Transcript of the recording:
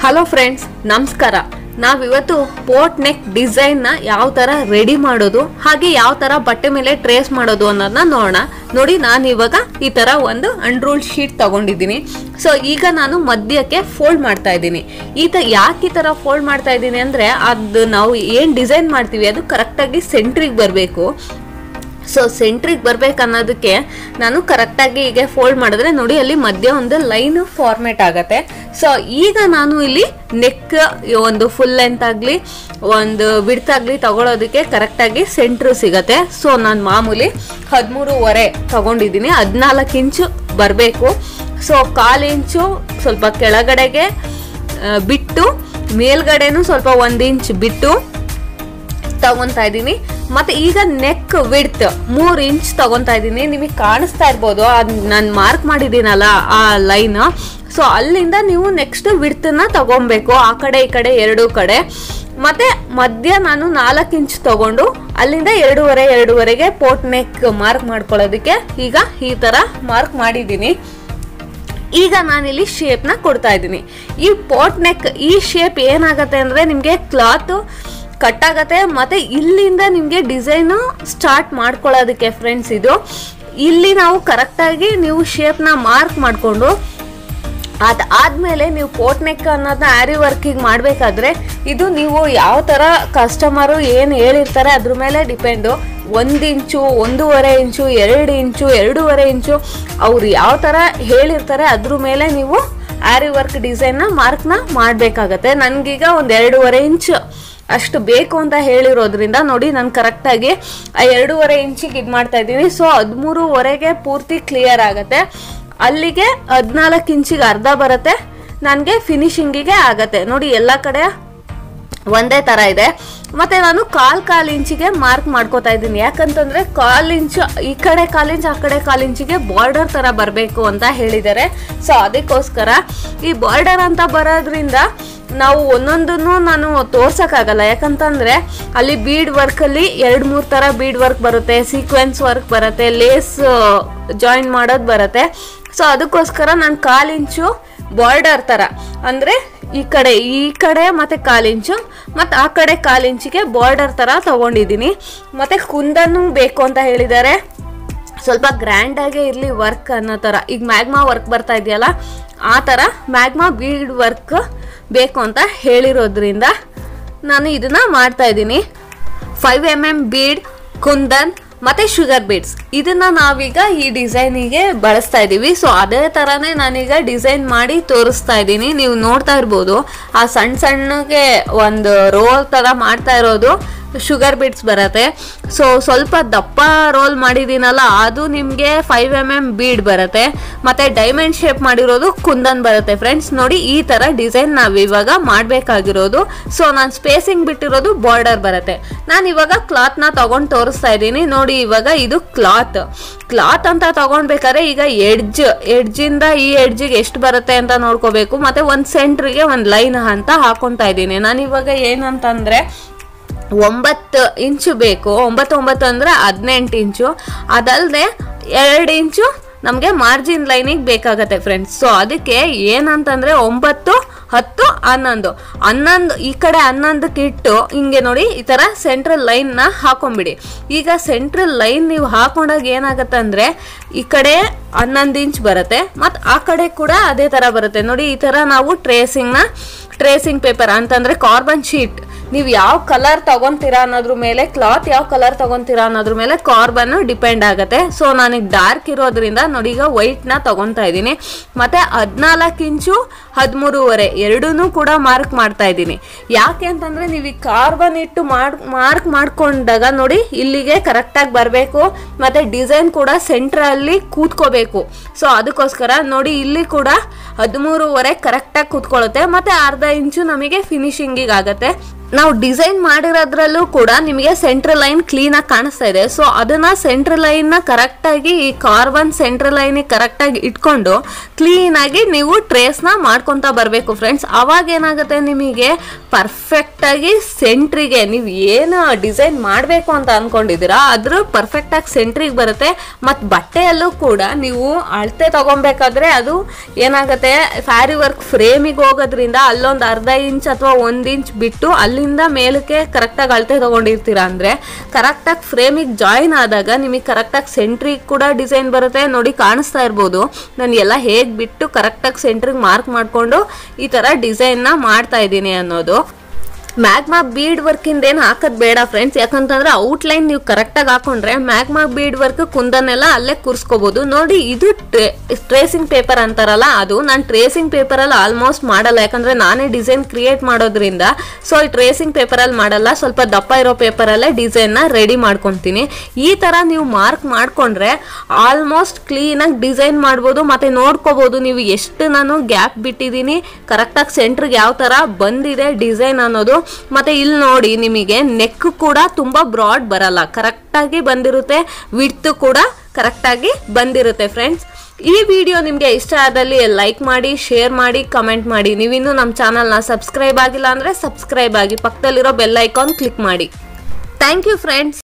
hello friends ನಮಸ್ಕಾರ ನಾವಿವತ್ತು port neck ಡಿಸೈನ್ನ ಯಾವ ಥರ ರೆಡಿ ಮಾಡೋದು ಹಾಗೆ ಯಾವ ಥರ ಬಟ್ಟೆ ಮೇಲೆ ಟ್ರೇಸ್ ಮಾಡೋದು ಅನ್ನೋದನ್ನ ನೋಡೋಣ ನೋಡಿ ನಾನು ಇವಾಗ ಈ ಥರ ಒಂದು ಅನ್ರೂಲ್ಡ್ ಶೀಟ್ ತಗೊಂಡಿದ್ದೀನಿ ಸೊ ಈಗ ನಾನು ಮಧ್ಯಕ್ಕೆ ಫೋಲ್ಡ್ ಮಾಡ್ತಾ ಇದ್ದೀನಿ ಈ ತ ಯಾಕೆ ಈ ಥರ ಫೋಲ್ಡ್ ಮಾಡ್ತಾ ಇದ್ದೀನಿ ಅಂದರೆ ಅದು ನಾವು ಏನು ಡಿಸೈನ್ ಮಾಡ್ತೀವಿ ಅದು ಕರೆಕ್ಟಾಗಿ ಸೆಂಟ್ರಿಗೆ ಬರಬೇಕು ಸೊ ಸೆಂಟ್ರಿಗೆ ಬರ್ಬೇಕನ್ನೋದಕ್ಕೆ ನಾನು ಕರೆಕ್ಟಾಗಿ ಈಗ ಫೋಲ್ಡ್ ಮಾಡಿದ್ರೆ ನೋಡಿ ಅಲ್ಲಿ ಮಧ್ಯ ಒಂದು ಲೈನ್ ಫಾರ್ಮೇಟ್ ಆಗತ್ತೆ ಸೊ ಈಗ ನಾನು ಇಲ್ಲಿ ನೆಕ್ ಒಂದು ಫುಲ್ ಲೆಂತ್ ಆಗಲಿ ಒಂದು ಬಿಡ್ತ್ ಆಗಲಿ ತಗೊಳ್ಳೋದಕ್ಕೆ ಕರೆಕ್ಟಾಗಿ ಸೆಂಟ್ರ್ ಸಿಗತ್ತೆ ಸೊ ನಾನು ಮಾಮೂಲಿ ಹದಿಮೂರುವರೆ ತಗೊಂಡಿದ್ದೀನಿ ಹದಿನಾಲ್ಕು ಇಂಚು ಬರಬೇಕು ಸೊ ಕಾಲು ಇಂಚು ಸ್ವಲ್ಪ ಕೆಳಗಡೆಗೆ ಆ, ಬಿಟ್ಟು ಮೇಲ್ಗಡೆನೂ ಸ್ವಲ್ಪ ಒಂದು ಇಂಚ್ ಬಿಟ್ಟು ತಗೊಂತಾ ಇದ್ದೀನಿ ಮತ್ತೆ ಈಗ ನೆಕ್ ವಿಡ್ತ್ ಮೂರ್ ಇಂಚ್ ತಗೊಂತಾ ಇದ್ದೀನಿ ನಿಮಗೆ ಕಾಣಿಸ್ತಾ ಇರ್ಬೋದು ಅದ್ ನಾನು ಮಾರ್ಕ್ ಮಾಡಿದ್ದೀನಲ್ಲ ಆ ಲೈನ್ ಸೊ ಅಲ್ಲಿಂದ ನೀವು ನೆಕ್ಸ್ಟ್ ವಿಡ್ತನ್ನ ತಗೊಬೇಕು ಆ ಕಡೆ ಈ ಕಡೆ ಎರಡೂ ಕಡೆ ಮತ್ತೆ ಮಧ್ಯ ನಾನು ನಾಲ್ಕು ಇಂಚ್ ತಗೊಂಡು ಅಲ್ಲಿಂದ ಎರಡೂವರೆ ಎರಡೂವರೆಗೆ ಪೋಟ್ ನೆಕ್ ಮಾರ್ಕ್ ಮಾಡ್ಕೊಳ್ಳೋದಕ್ಕೆ ಈಗ ಈ ತರ ಮಾರ್ಕ್ ಮಾಡಿದ್ದೀನಿ ಈಗ ನಾನಿಲ್ಲಿ ಶೇಪ್ನ ಕೊಡ್ತಾ ಇದ್ದೀನಿ ಈ ಪೋಟ್ ನೆಕ್ ಈ ಶೇಪ್ ಏನಾಗತ್ತೆ ಅಂದರೆ ನಿಮಗೆ ಕ್ಲಾತು ಕಟ್ ಆಗತ್ತೆ ಮತ್ತು ಇಲ್ಲಿಂದ ನಿಮಗೆ ಡಿಸೈನು ಸ್ಟಾರ್ಟ್ ಮಾಡ್ಕೊಳ್ಳೋದಕ್ಕೆ ಫ್ರೆಂಡ್ಸ್ ಇದು ಇಲ್ಲಿ ನಾವು ಕರೆಕ್ಟಾಗಿ ನೀವು ಶೇಪ್ನ ಮಾರ್ಕ್ ಮಾಡಿಕೊಂಡು ಅದು ಆದಮೇಲೆ ನೀವು ಪೋಟ್ ನೆಕ್ ಅನ್ನೋದನ್ನ ಆರಿ ವರ್ಕಿಗೆ ಮಾಡಬೇಕಾದ್ರೆ ಇದು ನೀವು ಯಾವ ಥರ ಕಸ್ಟಮರು ಏನು ಹೇಳಿರ್ತಾರೆ ಅದ್ರ ಮೇಲೆ ಡಿಪೆಂಡು ಒಂದು ಇಂಚು ಒಂದೂವರೆ ಇಂಚು ಎರಡು ಇಂಚು ಎರಡೂವರೆ ಇಂಚು ಅವ್ರು ಯಾವ ಥರ ಹೇಳಿರ್ತಾರೆ ಅದ್ರ ಮೇಲೆ ನೀವು ಆರಿ ವರ್ಕ್ ಡಿಸೈನ್ನ ಮಾರ್ಕ್ನ ಮಾಡಬೇಕಾಗತ್ತೆ ನನಗೀಗ ಒಂದು ಎರಡೂವರೆ ಇಂಚು ಅಷ್ಟು ಬೇಕು ಅಂತ ಹೇಳಿರೋದ್ರಿಂದ ನೋಡಿ ನಾನು ಕರೆಕ್ಟಾಗಿ ಆ ಎರಡೂವರೆ ಇಂಚಿಗೆ ಇದು ಮಾಡ್ತಾ ಇದ್ದೀನಿ ಸೊ ಹದಿಮೂರುವರೆಗೆ ಪೂರ್ತಿ ಕ್ಲಿಯರ್ ಆಗುತ್ತೆ ಅಲ್ಲಿಗೆ ಹದಿನಾಲ್ಕು ಇಂಚಿಗೆ ಅರ್ಧ ಬರುತ್ತೆ ನನಗೆ ಫಿನಿಶಿಂಗಿಗೆ ಆಗತ್ತೆ ನೋಡಿ ಎಲ್ಲ ಕಡೆ ಒಂದೇ ಥರ ಇದೆ ಮತ್ತೆ ನಾನು ಕಾಲ್ ಕಾಲ್ ಇಂಚಿಗೆ ಮಾರ್ಕ್ ಮಾಡ್ಕೋತಾ ಇದ್ದೀನಿ ಯಾಕಂತಂದ್ರೆ ಕಾಲ್ ಇಂಚು ಈ ಕಡೆ ಕಾಲ್ ಇಂಚ್ ಆ ಕಡೆ ಕಾಲ್ ಇಂಚಿಗೆ ಬಾರ್ಡರ್ ಥರ ಬರಬೇಕು ಅಂತ ಹೇಳಿದ್ದಾರೆ ಸೊ ಅದಕ್ಕೋಸ್ಕರ ಈ ಬಾರ್ಡರ್ ಅಂತ ಬರೋದ್ರಿಂದ ನಾವು ಒಂದೊಂದನ್ನು ನಾನು ತೋರ್ಸೋಕ್ಕಾಗಲ್ಲ ಯಾಕಂತಂದ್ರೆ ಅಲ್ಲಿ ಬೀಡ್ ವರ್ಕಲ್ಲಿ ಎರಡು ಮೂರು ಥರ ಬೀಡ್ ವರ್ಕ್ ಬರುತ್ತೆ ಸೀಕ್ವೆನ್ಸ್ ವರ್ಕ್ ಬರುತ್ತೆ ಲೇಸ್ ಜಾಯಿನ್ ಮಾಡೋದು ಬರುತ್ತೆ ಸೊ ಅದಕ್ಕೋಸ್ಕರ ನಾನು ಕಾಲು ಇಂಚು ಬಾರ್ಡರ್ ಥರ ಅಂದರೆ ಈ ಕಡೆ ಈ ಕಡೆ ಮತ್ತೆ ಕಾಲು ಇಂಚು ಮತ್ತು ಆ ಕಡೆ ಕಾಲು ಇಂಚಿಗೆ ಬಾರ್ಡರ್ ಥರ ತಗೊಂಡಿದ್ದೀನಿ ಮತ್ತು ಕುಂದನ್ನು ಬೇಕು ಅಂತ ಹೇಳಿದ್ದಾರೆ ಸ್ವಲ್ಪ ಗ್ರ್ಯಾಂಡಾಗೇ ಇರಲಿ ವರ್ಕ್ ಅನ್ನೋ ಥರ ಈಗ ಮ್ಯಾಗ್ಮಾ ವರ್ಕ್ ಬರ್ತಾ ಇದೆಯಲ್ಲ ಆ ಥರ ಮ್ಯಾಗ್ಮಾ ಬೀಡ್ ವರ್ಕ್ ಬೇಕು ಅಂತ ಹೇಳಿರೋದ್ರಿಂದ ನಾನು ಇದನ್ನ ಮಾಡ್ತಾ ಇದ್ದೀನಿ five M M bead kundan ಮತ್ತೆ ಶುಗರ್ ಬೀಡ್ಸ್ ಇದನ್ನ ನಾವೀಗ ಈ ಡಿಸೈನಿಗೆ ಬಳಸ್ತಾ ಇದ್ದೀವಿ ಸೊ ಅದೇ ಥರನೇ ನಾನೀಗ ಡಿಸೈನ್ ಮಾಡಿ ತೋರಿಸ್ತಾ ಇದ್ದೀನಿ ನೀವು ನೋಡ್ತಾ ಇರ್ಬೋದು ಆ ಸಣ್ಣ ಸಣ್ಣಗೆ ಒಂದು ರೋಲ್ ಥರ ಮಾಡ್ತಾ ಇರೋದು ಶುಗರ್ ಬೀಡ್ಸ್ ಬರುತ್ತೆ ಸೊ ಸ್ವಲ್ಪ ದಪ್ಪ ರೋಲ್ ಮಾಡಿದ್ದೀನಲ್ಲ ಅದು ನಿಮಗೆ ಫೈವ್ ಎಮ್ ಎಮ್ ಬೀಡ್ ಬರುತ್ತೆ ಮತ್ತು ಡೈಮಂಡ್ ಶೇಪ್ ಮಾಡಿರೋದು ಕುಂದನ್ ಬರುತ್ತೆ ಫ್ರೆಂಡ್ಸ್ ನೋಡಿ ಈ ಥರ ಡಿಸೈನ್ ನಾವು ಇವಾಗ ಮಾಡಬೇಕಾಗಿರೋದು ಸೊ ನಾನು ಸ್ಪೇಸಿಂಗ್ ಬಿಟ್ಟಿರೋದು ಬಾರ್ಡರ್ ಬರುತ್ತೆ ನಾನು ಇವಾಗ ಕ್ಲಾತ್ನ ತಗೊಂಡು ತೋರಿಸ್ತಾ ಇದ್ದೀನಿ ನೋಡಿ ಇವಾಗ ಇದು ಕ್ಲಾತ್ ಕ್ಲಾತ್ ಅಂತ ತಗೊಳ್ಬೇಕಾದ್ರೆ ಈಗ ಎಡ್ಜ್ ಎಡ್ಜಿಂದ ಈ ಎಡ್ಜಿಗೆ ಎಷ್ಟು ಬರುತ್ತೆ ಅಂತ ನೋಡ್ಕೋಬೇಕು ಮತ್ತು ಒಂದು ಸೆಂಟ್ರಿಗೆ ಒಂದು ಲೈನ್ ಅಂತ ಹಾಕೊತಾ ಇದ್ದೀನಿ ನಾನು ಇವಾಗ ಏನಂತಂದರೆ ಒಂಬತ್ತು ಇಂಚು ಬೇಕು ಒಂಬತ್ತು ಒಂಬತ್ತು ಅಂದರೆ ಹದಿನೆಂಟು ಇಂಚು ಅದಲ್ಲದೆ ಎರಡು ಇಂಚು ನಮಗೆ ಮಾರ್ಜಿನ್ ಲೈನಿಗೆ ಬೇಕಾಗತ್ತೆ ಫ್ರೆಂಡ್ಸ್ ಸೊ ಅದಕ್ಕೆ ಏನಂತಂದರೆ ಒಂಬತ್ತು ಹತ್ತು ಹನ್ನೊಂದು ಹನ್ನೊಂದು ಈ ಕಡೆ ಹನ್ನೊಂದಕ್ಕೆ ಇಟ್ಟು ಹಿಂಗೆ ನೋಡಿ ಈ ಥರ ಸೆಂಟ್ರಲ್ ಲೈನ್ನ ಹಾಕೊಂಬಿಡಿ ಈಗ ಸೆಂಟ್ರಲ್ ಲೈನ್ ನೀವು ಹಾಕೊಂಡಾಗ ಏನಾಗುತ್ತೆ ಅಂದರೆ ಈ ಕಡೆ ಹನ್ನೊಂದು ಇಂಚ್ ಬರುತ್ತೆ ಮತ್ತು ಆ ಕಡೆ ಕೂಡ ಅದೇ ಥರ ಬರುತ್ತೆ ನೋಡಿ ಈ ಥರ ನಾವು ಟ್ರೇಸಿಂಗ್ನ ಟ್ರೇಸಿಂಗ್ ಪೇಪರ್ ಅಂತಂದರೆ ಕಾರ್ಬನ್ ಶೀಟ್ ನೀವು ಯಾವ ಕಲರ್ ತಗೊಂತೀರಾ ಅನ್ನೋದ್ರ ಮೇಲೆ ಕ್ಲಾತ್ ಯಾವ ಕಲರ್ ತಗೊಂತೀರಾ ಅನ್ನೋದ್ರ ಮೇಲೆ ಕಾರ್ಬನ್ ಡಿಪೆಂಡ್ ಆಗುತ್ತೆ ಸೊ ನನಗೆ ಡಾರ್ಕ್ ಇರೋದ್ರಿಂದ ನೋಡಿ ಈಗ ವೈಟ್ನ ತಗೊತಾ ಇದ್ದೀನಿ ಮತ್ತೆ ಹದಿನಾಲ್ಕು ಇಂಚು ಹದಿಮೂರುವರೆ ಎರಡೂ ಕೂಡ ಮಾರ್ಕ್ ಮಾಡ್ತಾ ಇದ್ದೀನಿ ಯಾಕೆ ಅಂತಂದ್ರೆ ನೀವು ಈ ಕಾರ್ಬನ್ ಇಟ್ಟು ಮಾಡ್ ಮಾರ್ಕ್ ಮಾಡ್ಕೊಂಡಾಗ ನೋಡಿ ಇಲ್ಲಿಗೆ ಕರೆಕ್ಟಾಗಿ ಬರಬೇಕು ಮತ್ತೆ ಡಿಸೈನ್ ಕೂಡ ಸೆಂಟ್ರಲ್ಲಿ ಕೂತ್ಕೋಬೇಕು ಸೊ ಅದಕ್ಕೋಸ್ಕರ ನೋಡಿ ಇಲ್ಲಿ ಕೂಡ ಹದಿಮೂರುವರೆ ಕರೆಕ್ಟಾಗಿ ಕೂತ್ಕೊಳ್ಳುತ್ತೆ ಮತ್ತೆ ಅರ್ಧ ಇಂಚು ನಮಗೆ ಫಿನಿಶಿಂಗಿಗೆ ಆಗುತ್ತೆ ನಾವು ಡಿಸೈನ್ ಮಾಡಿರೋದ್ರಲ್ಲೂ ಕೂಡ ನಿಮಗೆ ಸೆಂಟ್ರಲ್ ಲೈನ್ ಕ್ಲೀನ್ ಆಗಿ ಕಾಣಿಸ್ತಾ ಇದೆ ಸೊ ಅದನ್ನ ಸೆಂಟ್ರಲ್ ಲೈನ್ ನ ಕರೆಕ್ಟ್ ಆಗಿ ಈ ಕಾರ್ಬನ್ ಸೆಂಟ್ರಲ್ ಲೈನ್ ಕರೆಕ್ಟ್ ಆಗಿ ಇಟ್ಕೊಂಡು ಕ್ಲೀನ್ ಆಗಿ ನೀವು ಟ್ರೇಸ್ ನ ಮಾಡ್ಕೊಂತ ಬರಬೇಕು ಫ್ರೆಂಡ್ಸ್ ಅವಾಗ ಏನಾಗುತ್ತೆ ನಿಮಗೆ ಪರ್ಫೆಕ್ಟ್ ಆಗಿ ಸೆಂಟ್ರಿಗೆ ನೀವು ಏನು ಡಿಸೈನ್ ಮಾಡಬೇಕು ಅಂತ ಅನ್ಕೊಂಡಿದ್ದೀರಾ ಅದ್ರ ಪರ್ಫೆಕ್ಟ್ ಆಗಿ ಸೆಂಟ್ರಿಗೆ ಬರುತ್ತೆ ಮತ್ತು ಬಟ್ಟೆಯಲ್ಲೂ ಕೂಡ ನೀವು ಅಳತೆ ತಗೊಬೇಕಾದ್ರೆ ಅದು ಏನಾಗುತ್ತೆ ಫ್ಯಾರಿ ವರ್ಕ್ ಫ್ರೇಮಿಗೆ ಹೋಗೋದ್ರಿಂದ ಅಲ್ಲೊಂದು ಅರ್ಧ ಇಂಚ್ ಅಥವಾ ಒಂದು ಇಂಚ್ ಬಿಟ್ಟು ಅಲ್ಲಿಂದ ಮೇಲಕ್ಕೆ ಕರೆಕ್ಟಾಗಿ ಅಳತೆ ತಗೊಂಡಿರ್ತೀರಾ ಅಂದರೆ ಕರೆಕ್ಟಾಗಿ ಫ್ರೇಮಿಗೆ ಜಾಯಿನ್ ಆದಾಗ ನಿಮಗೆ ಕರೆಕ್ಟಾಗಿ ಸೆಂಟ್ರಿಗೆ ಕೂಡ ಡಿಸೈನ್ ಬರುತ್ತೆ ನೋಡಿ ಕಾಣಿಸ್ತಾ ಇರ್ಬೋದು ನಾನು ಎಲ್ಲ ಹೇಗೆ ಬಿಟ್ಟು ಕರೆಕ್ಟಾಗಿ ಸೆಂಟ್ರಿಗೆ ಮಾರ್ಕ್ ಮಾಡಿಕೊಂಡು ಈ ಥರ ಡಿಸೈನ್ನ ಮಾಡ್ತಾ ಇದ್ದೀನಿ ಅನ್ನೋದು ಮ್ಯಾಗ್ಮಾ ಬೀಡ್ ವರ್ಕಿಂದ ಏನು ಹಾಕೋದು ಬೇಡ ಫ್ರೆಂಡ್ಸ್ ಯಾಕಂತಂದ್ರೆ ಔಟ್ಲೈನ್ ನೀವು ಕರೆಕ್ಟಾಗಿ ಹಾಕೊಂಡ್ರೆ ಮ್ಯಾಗ್ಮಾ ಬೀಡ್ ವರ್ಕ್ ಕುಂದನ್ನೆಲ್ಲ ಅಲ್ಲೇ ಕೂರಿಸ್ಕೋಬೋದು ನೋಡಿ ಇದು ಟ್ರೇಸಿಂಗ್ ಪೇಪರ್ ಅಂತಾರಲ್ಲ ಅದು ನಾನು ಟ್ರೇಸಿಂಗ್ ಪೇಪರಲ್ಲಿ ಆಲ್ಮೋಸ್ಟ್ ಮಾಡಲ್ಲ ಯಾಕಂದ್ರೆ ನಾನೇ ಡಿಸೈನ್ ಕ್ರಿಯೇಟ್ ಮಾಡೋದ್ರಿಂದ ಸೊ ಈ ಟ್ರೇಸಿಂಗ್ ಪೇಪರಲ್ಲಿ ಮಾಡಲ್ಲ ಸ್ವಲ್ಪ ದಪ್ಪ ಇರೋ ಪೇಪರಲ್ಲೇ ಡಿಸೈನ್ನ ರೆಡಿ ಮಾಡ್ಕೊತೀನಿ ಈ ಥರ ನೀವು ಮಾರ್ಕ್ ಮಾಡ್ಕೊಂಡ್ರೆ ಆಲ್ಮೋಸ್ಟ್ ಕ್ಲೀನಾಗಿ ಡಿಸೈನ್ ಮಾಡ್ಬೋದು ಮತ್ತೆ ನೋಡ್ಕೋಬೋದು ನೀವು ಎಷ್ಟು ನಾನು ಗ್ಯಾಪ್ ಬಿಟ್ಟಿದ್ದೀನಿ ಕರೆಕ್ಟಾಗಿ ಸೆಂಟ್ರಿಗೆ ಯಾವ ಥರ ಬಂದಿದೆ ಡಿಸೈನ್ ಅನ್ನೋದು ಮತ್ತೆ ಇಲ್ಲಿ ನೋಡಿ ನಿಮಗೆ ನೆಕ್ ಕೂಡ ತುಂಬ ಬ್ರಾಡ್ ಬರಲ್ಲ ಕರೆಕ್ಟಾಗಿ ಬಂದಿರುತ್ತೆ ವಿಡ್ತ್ ಕೂಡ ಕರೆಕ್ಟಾಗಿ ಬಂದಿರುತ್ತೆ ಫ್ರೆಂಡ್ಸ್ ಈ ವಿಡಿಯೋ ನಿಮಗೆ ಇಷ್ಟ ಆದಲ್ಲಿ ಲೈಕ್ ಮಾಡಿ ಶೇರ್ ಮಾಡಿ ಕಮೆಂಟ್ ಮಾಡಿ ನೀವಿನ್ನೂ ನಮ್ಮ ಚಾನಲ್ನ ಸಬ್ಸ್ಕ್ರೈಬ್ ಆಗಿಲ್ಲ ಅಂದರೆ ಸಬ್ಸ್ಕ್ರೈಬ್ ಆಗಿ ಪಕ್ಕದಲ್ಲಿರೋ ಬೆಲ್ ಐಕಾನ್ ಕ್ಲಿಕ್ ಮಾಡಿ ಥ್ಯಾಂಕ್ ಯು ಫ್ರೆಂಡ್ಸ್